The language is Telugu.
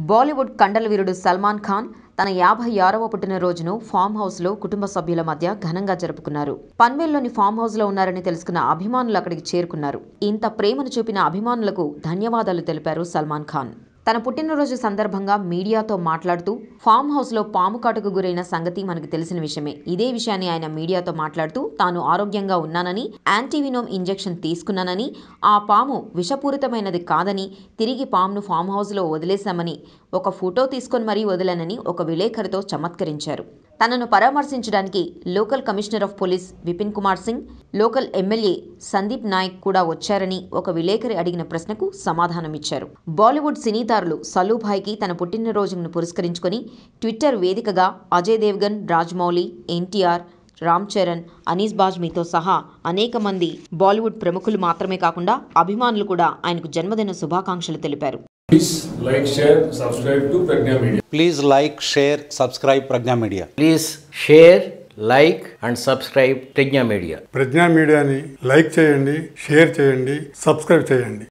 బాలీవుడ్ కండల వీరుడు సల్మాన్ ఖాన్ తన యాభై ఆరవ పుట్టినరోజును ఫామ్ హౌస్ లో కుటుంబ సభ్యుల మధ్య ఘనంగా జరుపుకున్నారు పన్వేల్లోని ఫామ్ హౌస్ లో ఉన్నారని తెలుసుకున్న అభిమానులు అక్కడికి చేరుకున్నారు ఇంత ప్రేమను చూపిన అభిమానులకు ధన్యవాదాలు తెలిపారు సల్మాన్ ఖాన్ తన పుట్టినరోజు సందర్భంగా మీడియాతో మాట్లాడుతూ ఫామ్ హౌస్లో పాము కాటుకు గురైన సంగతి మనకు తెలిసిన విషయమే ఇదే విషయాన్ని ఆయన మీడియాతో మాట్లాడుతూ తాను ఆరోగ్యంగా ఉన్నానని యాంటీవినోమ్ ఇంజెక్షన్ తీసుకున్నానని ఆ పాము విషపూరితమైనది కాదని తిరిగి పామును ఫామ్ హౌస్లో వదిలేశామని ఒక ఫోటో తీసుకొని మరీ వదిలానని ఒక విలేకరితో చమత్కరించారు తనను పరామర్శించడానికి local commissioner of police Vipin Kumar Singh local MLA Sandeep Nayak కూడా వచ్చారని ఒక విలేకరి అడిగిన ప్రశ్నకు సమాధానమిచ్చారు బాలీవుడ్ సినీతారులు సలూభాయ్కి తన పుట్టినరోజును పురస్కరించుకొని ట్విట్టర్ వేదికగా అజయ్ దేవ్గన్ రాజ్మౌళి ఎన్టీఆర్ రామ్ చరణ్ అనీస్ బాజ్మీతో సహా అనేక మంది బాలీవుడ్ ప్రముఖులు మాత్రమే కాకుండా అభిమానులు కూడా ఆయనకు జన్మదిన శుభాకాంక్షలు తెలిపారు Please like, share, subscribe to Pragna Media. Please like, share, subscribe Pragna Media. Please share like and subscribe Pragna media Pragna మీడియాని లైక్ చేయండి షేర్ చేయండి సబ్స్క్రైబ్ చేయండి